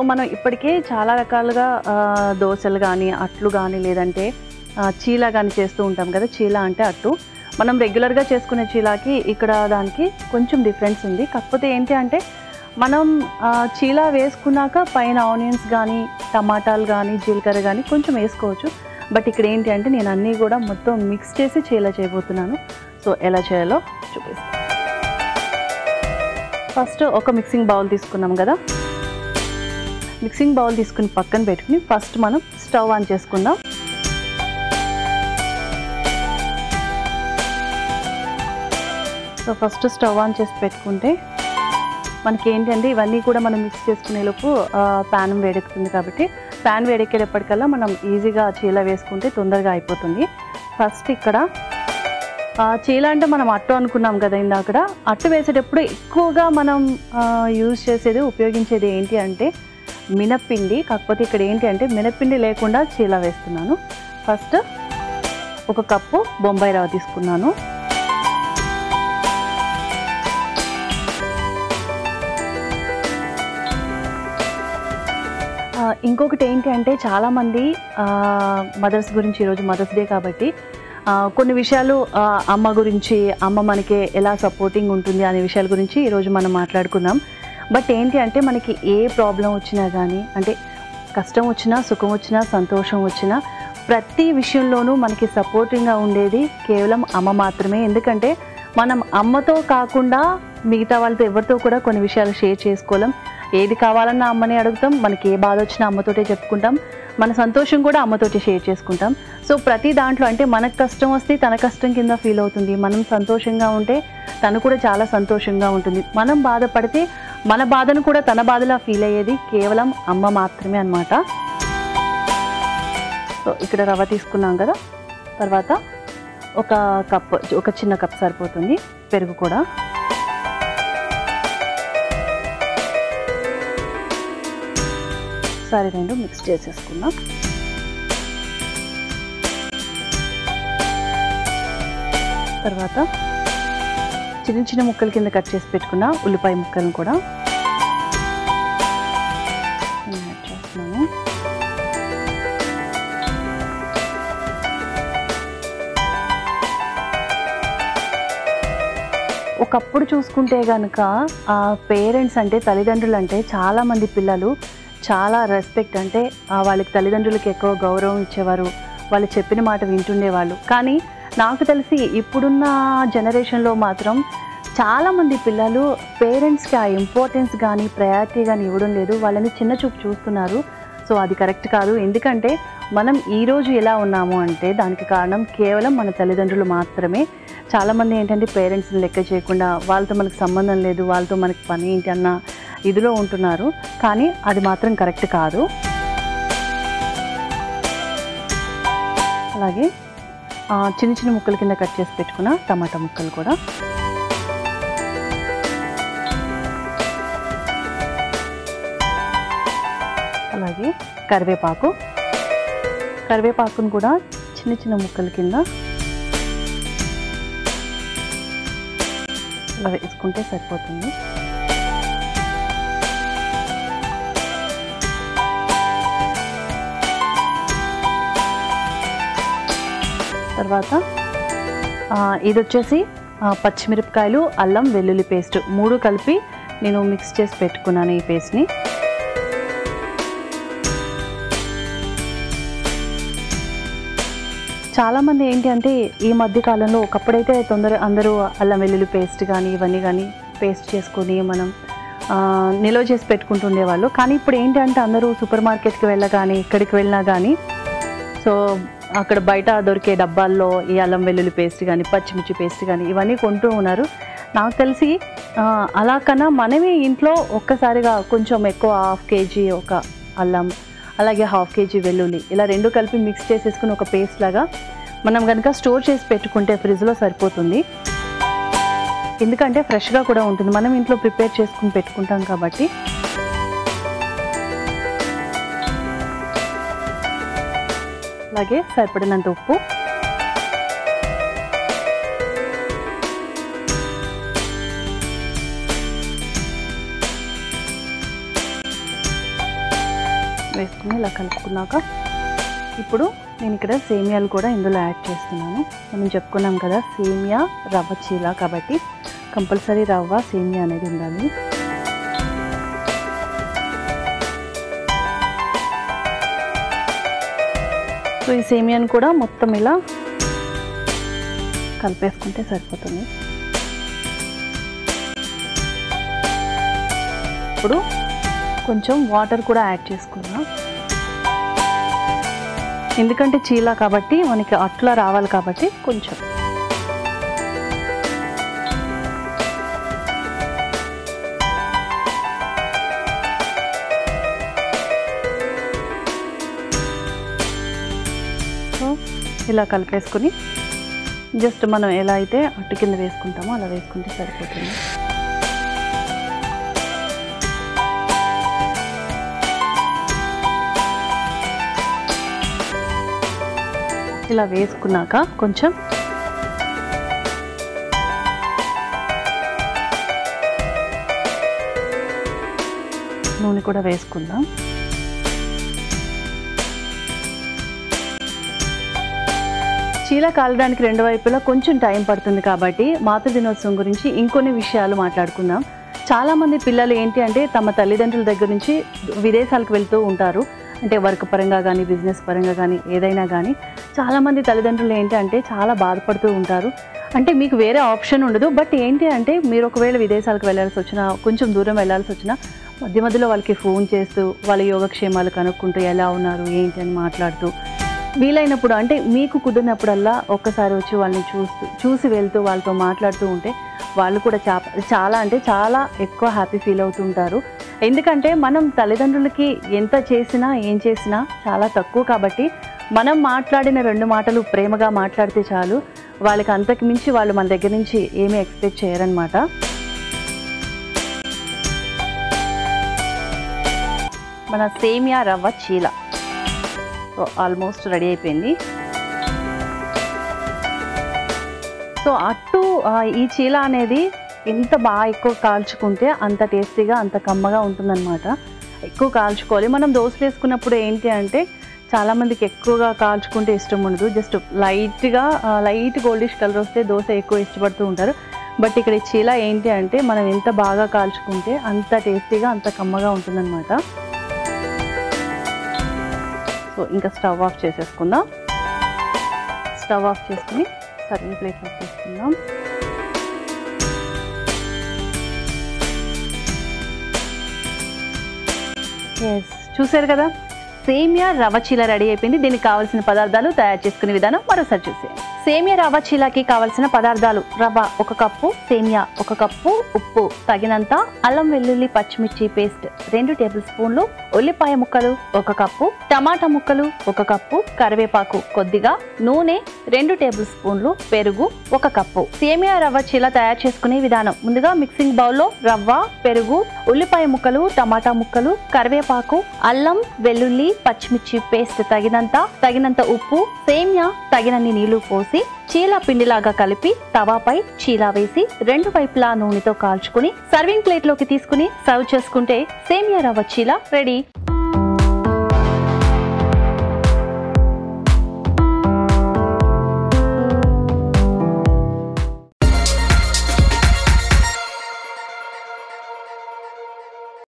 మనం ఇప్పటికే చాలా రకాలుగా ఆ, దోశలు కానీ అట్లు కానీ లేదంటే ఆ, చీలా కానీ చేస్తూ ఉంటాం కదా చీలా అంటే అట్టు మనం రెగ్యులర్గా చేసుకునే చీలాకి ఇక్కడ దానికి కొంచెం డిఫరెన్స్ ఉంది కాకపోతే ఏంటి అంటే మనం ఆ, చీలా వేసుకున్నాక పైన ఆనియన్స్ కానీ టమాటాలు కానీ జీలకర్ర కానీ కొంచెం వేసుకోవచ్చు బట్ ఇక్కడ ఏంటి అంటే నేను అన్నీ కూడా మొత్తం మిక్స్ చేసి చీలా చేయబోతున్నాను సో ఎలా చేయాలో చూపిస్తాను ఫస్ట్ ఒక మిక్సింగ్ బౌల్ తీసుకున్నాం కదా మిక్సింగ్ బౌల్ తీసుకుని పక్కన పెట్టుకుని ఫస్ట్ మనం స్టవ్ ఆన్ చేసుకుందాం సో ఫస్ట్ స్టవ్ ఆన్ చేసి పెట్టుకుంటే మనకి ఏంటంటే ఇవన్నీ కూడా మనం మిక్స్ చేసుకునే లోపు ప్యాన్ వేడెక్కుతుంది కాబట్టి ప్యాన్ వేడెక్కేటప్పటికల్లా మనం ఈజీగా చీల వేసుకుంటే తొందరగా అయిపోతుంది ఫస్ట్ ఇక్కడ ఆ, చీల అంటే మనం అట్టు అనుకున్నాం కదా ఇందాక అట్టు వేసేటప్పుడు ఎక్కువగా మనం యూజ్ చేసేది ఉపయోగించేది ఏంటి అంటే మినప్పిండి కాకపోతే ఇక్కడ ఏంటి అంటే మినప్పిండి లేకుండా చీల వేస్తున్నాను ఫస్ట్ ఒక కప్పు బొంబాయి రవ్వ తీసుకున్నాను ఆ, ఇంకొకటి ఏంటి అంటే చాలామంది మదర్స్ గురించి ఈరోజు మదర్స్ డే కాబట్టి ఆ, కొన్ని విషయాలు ఆ, అమ్మ గురించి అమ్మ మనకి ఎలా సపోర్టింగ్ ఉంటుంది అనే విషయాల గురించి ఈరోజు మనం మాట్లాడుకుందాం బట్ ఏంటి అంటే మనకి ఏ ప్రాబ్లం వచ్చినా కానీ అంటే కష్టం వచ్చినా సుఖం వచ్చినా సంతోషం వచ్చినా ప్రతి విషయంలోనూ మనకి సపోర్టింగ్గా ఉండేది కేవలం అమ్మ మాత్రమే ఎందుకంటే మనం అమ్మతో కాకుండా మిగతా వాళ్ళతో ఎవరితో కూడా కొన్ని విషయాలు షేర్ చేసుకోలేం ఏది కావాలన్నా అమ్మని అడుగుతాం మనకి ఏ బాధ వచ్చినా అమ్మతోటే చెప్పుకుంటాం మన సంతోషం కూడా అమ్మతోటి షేర్ చేసుకుంటాం సో ప్రతి దాంట్లో అంటే మనకు కష్టం వస్తే తన కష్టం కింద ఫీల్ అవుతుంది మనం సంతోషంగా ఉంటే తను కూడా చాలా సంతోషంగా ఉంటుంది మనం బాధపడితే మన బాధను కూడా తన బాధలా ఫీల్ అయ్యేది కేవలం అమ్మ మాత్రమే అన్నమాట సో ఇక్కడ రవ్వ తీసుకున్నాం కదా తర్వాత ఒక కప్ ఒక చిన్న కప్ సరిపోతుంది పెరుగు కూడా సరే రెండు మిక్స్ చేసేసుకుందాం తర్వాత చిన్న చిన్న ముక్కల కింద కట్ చేసి పెట్టుకున్న ఉల్లిపాయ ముక్కలను కూడా నేను యాడ్ చేస్తున్నాను ఒకప్పుడు చూసుకుంటే కనుక పేరెంట్స్ అంటే తల్లిదండ్రులు అంటే చాలామంది పిల్లలు చాలా రెస్పెక్ట్ అంటే ఆ, వాళ్ళకి తల్లిదండ్రులకి ఎక్కువ గౌరవం ఇచ్చేవారు వాళ్ళు చెప్పిన మాట వింటుండేవాళ్ళు కానీ నాకు తెలిసి ఇప్పుడున్న జనరేషన్లో మాత్రం చాలామంది పిల్లలు పేరెంట్స్కి ఆ ఇంపార్టెన్స్ కానీ ప్రయారిటీ కానీ ఇవ్వడం లేదు వాళ్ళని చిన్న చూపు చూస్తున్నారు సో అది కరెక్ట్ కాదు ఎందుకంటే మనం ఈరోజు ఎలా ఉన్నాము అంటే దానికి కారణం కేవలం మన తల్లిదండ్రులు మాత్రమే చాలామంది ఏంటంటే పేరెంట్స్ని లెక్క చేయకుండా వాళ్ళతో మనకు సంబంధం లేదు వాళ్ళతో మనకి పని ఏంటి అన్న ఇదిలో ఉంటున్నారు కానీ అది మాత్రం కరెక్ట్ కాదు అలాగే ఆ, చిన్న చిన్న ముక్కల కింద కట్ చేసి పెట్టుకున్న టమాటా ముక్కలు కూడా అలాగే కరివేపాకు కరివేపాకును కూడా చిన్న చిన్న ముక్కల కింద అలా వేసుకుంటే సరిపోతుంది తర్వాత ఆ, ఇది వచ్చేసి ఆ, పచ్చిమిరపకాయలు అల్లం వెల్లుల్లి పేస్ట్ మూడు కలిపి నేను మిక్స్ చేసి పెట్టుకున్నాను ఈ పేస్ట్ని చాలామంది ఏంటి అంటే ఈ మధ్య కాలంలో ఒకప్పుడైతే తొందర అందరూ అల్లం వెల్లుల్లి పేస్ట్ కానీ ఇవన్నీ కానీ పేస్ట్ చేసుకొని మనం ఆ, నిల్వ చేసి పెట్టుకుంటుండేవాళ్ళు కానీ ఇప్పుడు ఏంటి అంటే అందరూ సూపర్ మార్కెట్కి వెళ్ళగానే ఇక్కడికి వెళ్ళినా కానీ సో అక్కడ బయట దొరికే డబ్బాల్లో ఈ అల్లం వెల్లుల్లి పేస్ట్ కానీ పచ్చిమిర్చి పేస్ట్ కానీ ఇవన్నీ కొంటూ ఉన్నారు నాకు తెలిసి ఆ, అలా కన్నా మనమే ఇంట్లో ఒక్కసారిగా కొంచెం ఎక్కువ హాఫ్ కేజీ ఒక అల్లం అలాగే హాఫ్ కేజీ వెల్లుల్లి ఇలా రెండు కలిపి మిక్స్ చేసేసుకుని ఒక పేస్ట్ లాగా మనం కనుక స్టోర్ చేసి పెట్టుకుంటే ఫ్రిడ్జ్లో సరిపోతుంది ఎందుకంటే ఫ్రెష్గా కూడా ఉంటుంది మనం ఇంట్లో ప్రిపేర్ చేసుకుని పెట్టుకుంటాం కాబట్టి అలాగే సరిపడినంత ఉప్పు వేసుకుని ఇలా కలుపుకున్నాక ఇప్పుడు నేను ఇక్కడ సేమియాలు కూడా ఇందులో యాడ్ చేస్తున్నాను మనం చెప్పుకున్నాం కదా సేమియా రవ్వ చీల కాబట్టి కంపల్సరీ రవ్వ సేమియా అనేది ఉండాలి సో ఈ సేమియాను కూడా మొత్తం ఇలా కలిపేసుకుంటే సరిపోతుంది ఇప్పుడు కొంచెం వాటర్ కూడా యాడ్ చేసుకుందాం ఎందుకంటే చీలా కాబట్టి మనకి అట్లా రావాలి కాబట్టి కొంచెం సో ఇలా కలిపేసుకుని జస్ట్ మనం ఎలా అయితే అట్టు కింద వేసుకుంటామో అలా వేసుకుంటే సరిపోతుంది ఇలా వేసుకున్నాక కొంచెం నూనె కూడా వేసుకుందాం చీల కాలడానికి రెండు వైపులా కొంచెం టైం పడుతుంది కాబట్టి మాతృ దినోత్సవం గురించి ఇంకొన్ని విషయాలు మాట్లాడుకుందాం చాలామంది పిల్లలు ఏంటి అంటే తమ తల్లిదండ్రుల దగ్గర నుంచి విదేశాలకు వెళ్తూ ఉంటారు అంటే వర్క్ పరంగా కానీ బిజినెస్ పరంగా కానీ ఏదైనా కానీ చాలామంది తల్లిదండ్రులు ఏంటి అంటే చాలా బాధపడుతూ ఉంటారు అంటే మీకు వేరే ఆప్షన్ ఉండదు బట్ ఏంటి అంటే మీరు ఒకవేళ విదేశాలకు వెళ్ళాల్సి వచ్చినా కొంచెం దూరం వెళ్ళాల్సి వచ్చినా మధ్య మధ్యలో వాళ్ళకి ఫోన్ చేస్తూ వాళ్ళ యోగక్షేమాలు కనుక్కుంటూ ఎలా ఉన్నారు ఏంటి అని మాట్లాడుతూ వీలైనప్పుడు అంటే మీకు కుదిరినప్పుడల్లా ఒక్కసారి వచ్చి వాళ్ళని చూస్తూ చూసి వెళ్తూ వాళ్ళతో మాట్లాడుతూ ఉంటే వాళ్ళు కూడా చా చాలా అంటే చాలా ఎక్కువ హ్యాపీ ఫీల్ అవుతుంటారు ఎందుకంటే మనం తల్లిదండ్రులకి ఎంత చేసినా ఏం చేసినా చాలా తక్కువ కాబట్టి మనం మాట్లాడిన రెండు మాటలు ప్రేమగా మాట్లాడితే చాలు వాళ్ళకి అంతకు మించి వాళ్ళు మన దగ్గర నుంచి ఏమీ ఎక్స్పెక్ట్ చేయరనమాట మన సేమియా రవ్వ చీల సో ఆల్మోస్ట్ రెడీ అయిపోయింది సో అట్టు ఆ, ఈ చీల అనేది ఎంత బాగా ఎక్కువ కాల్చుకుంటే అంత టేస్టీగా అంత కమ్మగా ఉంటుందన్నమాట ఎక్కువ కాల్చుకోవాలి మనం దోశలు వేసుకున్నప్పుడు ఏంటి అంటే చాలామందికి ఎక్కువగా కాల్చుకుంటే ఇష్టం ఉండదు జస్ట్ లైట్గా లైట్ గోల్డిష్ కలర్ వస్తే దోశ ఎక్కువ ఇష్టపడుతూ ఉంటారు బట్ ఇక్కడ ఈ చీల ఏంటి అంటే మనం ఎంత బాగా కాల్చుకుంటే అంత టేస్టీగా అంత కమ్మగా ఉంటుందన్నమాట సో ఇంకా స్టవ్ ఆఫ్ చేసేసుకుందాం స్టవ్ ఆఫ్ చేసుకుని సర్వింగ్ ప్లేట్లో తీసుకుందాం ఎస్ చూసారు కదా సేమియా రవ్వ చీల రెడీ అయిపోయింది దీనికి కావాల్సిన పదార్థాలు తయారు చేసుకునే విధానం మరోసారి చూసేయండి సేమియా రవ్వ చీలకి కావాల్సిన పదార్థాలు రవ్వ ఒక కప్పు సేమియా ఒక కప్పు ఉప్పు తగినంత అల్లం వెల్లుల్లి పచ్చిమిర్చి పేస్ట్ రెండు టేబుల్ స్పూన్లు ఉల్లిపాయ ముక్కలు ఒక కప్పు టమాటా ముక్కలు ఒక కప్పు కరివేపాకు కొద్దిగా నూనె రెండు టేబుల్ స్పూన్లు పెరుగు ఒక కప్పు సేమియా రవ్వ చీల తయారు చేసుకునే విధానం ముందుగా మిక్సింగ్ బౌల్లో రవ్వ పెరుగు ఉల్లిపాయ ముక్కలు టమాటా ముక్కలు కరివేపాకు అల్లం వెల్లుల్లి పచ్చిమిర్చి పేస్ట్ తగినంత తగినంత ఉప్పు సేమియా తగినన్ని నీళ్లు పోసి చీల పిండిలాగా కలిపి తవాపై చీలా వేసి రెండు వైపులా నూనెతో కాల్చుకుని సర్వింగ్ ప్లేట్ లోకి తీసుకుని సర్వ్ చేసుకుంటే సేమియా రవ్వ చీల రెడీ